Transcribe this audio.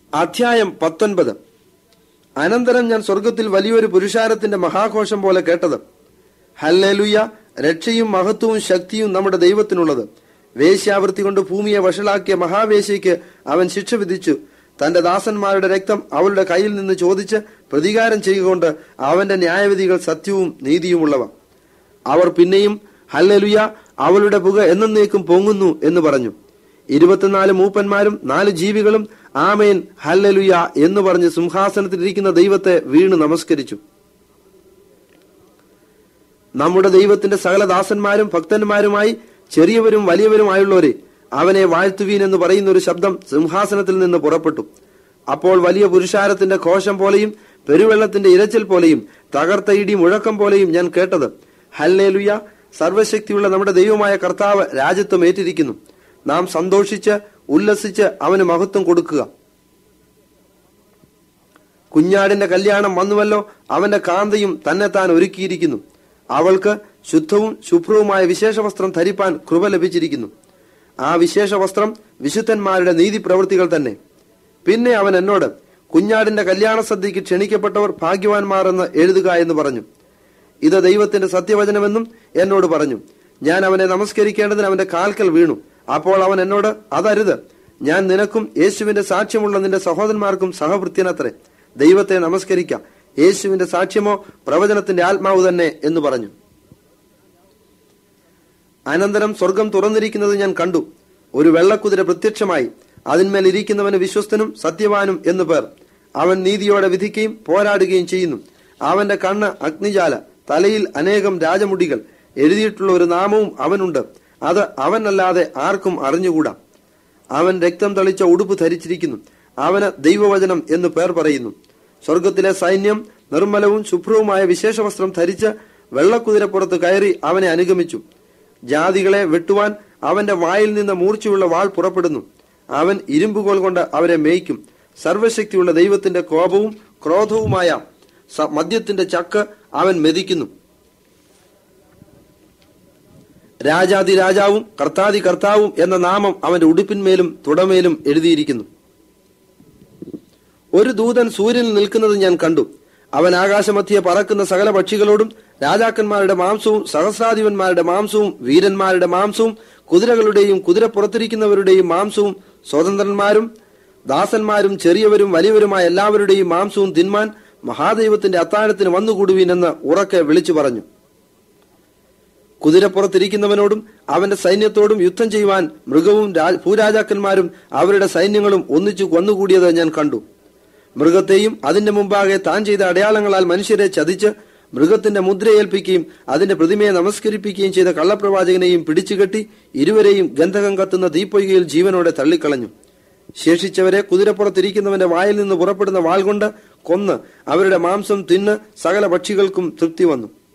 അധ്യായം പത്തൊൻപത് അനന്തരം ഞാൻ സ്വർഗത്തിൽ വലിയൊരു പുരുഷാരത്തിന്റെ മഹാഘോഷം പോലെ കേട്ടത് ഹല്ലേലുയ രക്ഷയും മഹത്വവും ശക്തിയും നമ്മുടെ ദൈവത്തിനുള്ളത് വേശ്യാവൃത്തി കൊണ്ട് ഭൂമിയെ വഷളാക്കിയ മഹാവേശ്യയ്ക്ക് അവൻ ശിക്ഷ വിധിച്ചു തന്റെ ദാസന്മാരുടെ രക്തം അവളുടെ കയ്യിൽ നിന്ന് ചോദിച്ച് പ്രതികാരം ചെയ്യുകൊണ്ട് അവന്റെ ന്യായവിധികൾ സത്യവും നീതിയുമുള്ളവ അവർ പിന്നെയും ഹല്ലലുയ അവളുടെ പുക എന്നേക്കും പൊങ്ങുന്നു എന്ന് പറഞ്ഞു ഇരുപത്തിനാല് മൂപ്പന്മാരും നാല് ജീവികളും ആമേൻ ഹല്ലലുയ എന്ന് പറഞ്ഞ് സിംഹാസനത്തിലിരിക്കുന്ന ദൈവത്തെ വീണ് നമസ്കരിച്ചു നമ്മുടെ ദൈവത്തിന്റെ സകല ദാസന്മാരും ഭക്തന്മാരുമായി ചെറിയവരും വലിയവരുമായുള്ളവരെ അവനെ വാഴ്ത്തുവീൻ എന്ന് പറയുന്ന ഒരു ശബ്ദം സിംഹാസനത്തിൽ നിന്ന് പുറപ്പെട്ടു അപ്പോൾ വലിയ പുരുഷാരത്തിന്റെ ഘോഷം പോലെയും പെരുവെള്ളത്തിന്റെ ഇരച്ചിൽ പോലെയും തകർത്ത ഇടി മുഴക്കം പോലെയും ഞാൻ കേട്ടത് ഹല്ലേലുയ സർവശക്തിയുള്ള നമ്മുടെ ദൈവമായ കർത്താവ് രാജ്യത്വം ഏറ്റിരിക്കുന്നു നാം സന്തോഷിച്ച് ഉല്ലസിച്ച് അവന് മഹത്വം കൊടുക്കുക കുഞ്ഞാടിന്റെ കല്യാണം വന്നുവല്ലോ അവന്റെ കാന്തയും തന്നെത്താൻ ഒരുക്കിയിരിക്കുന്നു അവൾക്ക് ശുദ്ധവും ശുഭ്രവുമായ വിശേഷ വസ്ത്രം ധരിപ്പാൻ കൃപ ലഭിച്ചിരിക്കുന്നു ആ വിശേഷ വസ്ത്രം വിശുദ്ധന്മാരുടെ നീതി പ്രവൃത്തികൾ തന്നെ പിന്നെ അവൻ എന്നോട് കുഞ്ഞാടിന്റെ കല്യാണ സദ്യക്ക് ക്ഷണിക്കപ്പെട്ടവർ ഭാഗ്യവാന്മാർ എന്ന് എഴുതുക എന്ന് പറഞ്ഞു ഇത് ദൈവത്തിന്റെ സത്യവചനമെന്നും എന്നോട് പറഞ്ഞു ഞാൻ അവനെ നമസ്കരിക്കേണ്ടതിന് അവന്റെ കാൽക്കൽ വീണു അപ്പോൾ അവൻ എന്നോട് അതരുത് ഞാൻ നിനക്കും യേശുവിന്റെ സാക്ഷ്യമുള്ള നിന്റെ സഹോദരന്മാർക്കും സഹവൃത്യനത്രേ ദൈവത്തെ നമസ്കരിക്കാം യേശുവിന്റെ സാക്ഷ്യമോ പ്രവചനത്തിന്റെ ആത്മാവ് തന്നെ എന്ന് പറഞ്ഞു അനന്തരം സ്വർഗം തുറന്നിരിക്കുന്നത് ഞാൻ കണ്ടു ഒരു വെള്ളക്കുതിര പ്രത്യക്ഷമായി അതിന്മേൽ ഇരിക്കുന്നവന് വിശ്വസ്തനും സത്യവാനും എന്നു പേർ അവൻ നീതിയോടെ വിധിക്കുകയും പോരാടുകയും ചെയ്യുന്നു അവന്റെ കണ്ണ് അഗ്നിജാല തലയിൽ അനേകം രാജമുടികൾ എഴുതിയിട്ടുള്ള ഒരു നാമവും അവനുണ്ട് അത് അവനല്ലാതെ ആർക്കും അറിഞ്ഞുകൂടാ അവൻ രക്തം തളിച്ച ഉടുപ്പ് ധരിച്ചിരിക്കുന്നു അവന് ദൈവവചനം എന്ന് പേർ പറയുന്നു സ്വർഗത്തിലെ സൈന്യം നിർമ്മലവും ശുഭ്രവുമായ വിശേഷ വസ്ത്രം ധരിച്ച് വെള്ളക്കുതിരപ്പുറത്ത് കയറി അവനെ അനുഗമിച്ചു ജാതികളെ വെട്ടുവാൻ അവന്റെ വായിൽ നിന്ന് മൂർച്ചയുള്ള വാൾ പുറപ്പെടുന്നു അവൻ ഇരുമ്പുകോൽ കൊണ്ട് അവരെ മേയ്ക്കും സർവശക്തിയുള്ള ദൈവത്തിന്റെ കോപവും ക്രോധവുമായ സ- മദ്യത്തിന്റെ ചക്ക് അവൻ മെതിക്കുന്നു രാജാതി രാജാവും കർത്താതി കർത്താവും എന്ന നാമം അവന്റെ ഉടുപ്പിന്മേലും തുടമേലും എഴുതിയിരിക്കുന്നു ഒരു ദൂതൻ സൂര്യനിൽ നിൽക്കുന്നത് ഞാൻ കണ്ടു അവൻ ആകാശമധ്യെ പറക്കുന്ന സകല പക്ഷികളോടും രാജാക്കന്മാരുടെ മാംസവും സഹസ്രാധിപന്മാരുടെ മാംസവും വീരന്മാരുടെ മാംസവും കുതിരകളുടെയും കുതിരപ്പുറത്തിരിക്കുന്നവരുടെയും മാംസവും സ്വതന്ത്രന്മാരും ദാസന്മാരും ചെറിയവരും വലിയവരുമായ എല്ലാവരുടെയും മാംസവും തിന്മാൻ മഹാദൈവത്തിന്റെ അത്താഴത്തിന് വന്നുകൂടുവീൻ എന്ന് ഉറക്കെ വിളിച്ചു പറഞ്ഞു കുതിരപ്പുറത്തിരിക്കുന്നവനോടും അവന്റെ സൈന്യത്തോടും യുദ്ധം ചെയ്യുവാൻ മൃഗവും രാ- ഭൂരാജാക്കന്മാരും അവരുടെ സൈന്യങ്ങളും ഒന്നിച്ചു കൊന്നുകൂടിയത് ഞാൻ കണ്ടു മൃഗത്തെയും അതിന്റെ മുമ്പാകെ താൻ ചെയ്ത അടയാളങ്ങളാൽ മനുഷ്യരെ ചതിച്ച് മൃഗത്തിന്റെ മുദ്രയേൽപ്പിക്കുകയും അതിന്റെ പ്രതിമയെ നമസ്കരിപ്പിക്കുകയും ചെയ്ത കള്ളപ്രവാചകനെയും പിടിച്ചുകെട്ടി ഇരുവരെയും ഗന്ധകം കത്തുന്ന തീപ്പൊയ്കയിൽ ജീവനോടെ തള്ളിക്കളഞ്ഞു ശേഷിച്ചവരെ കുതിരപ്പുറത്തിരിക്കുന്നവന്റെ വായിൽ നിന്ന് പുറപ്പെടുന്ന വാൾ കൊണ്ട് കൊന്ന് അവരുടെ മാംസം തിന്ന് സകല പക്ഷികൾക്കും തൃപ്തി വന്നു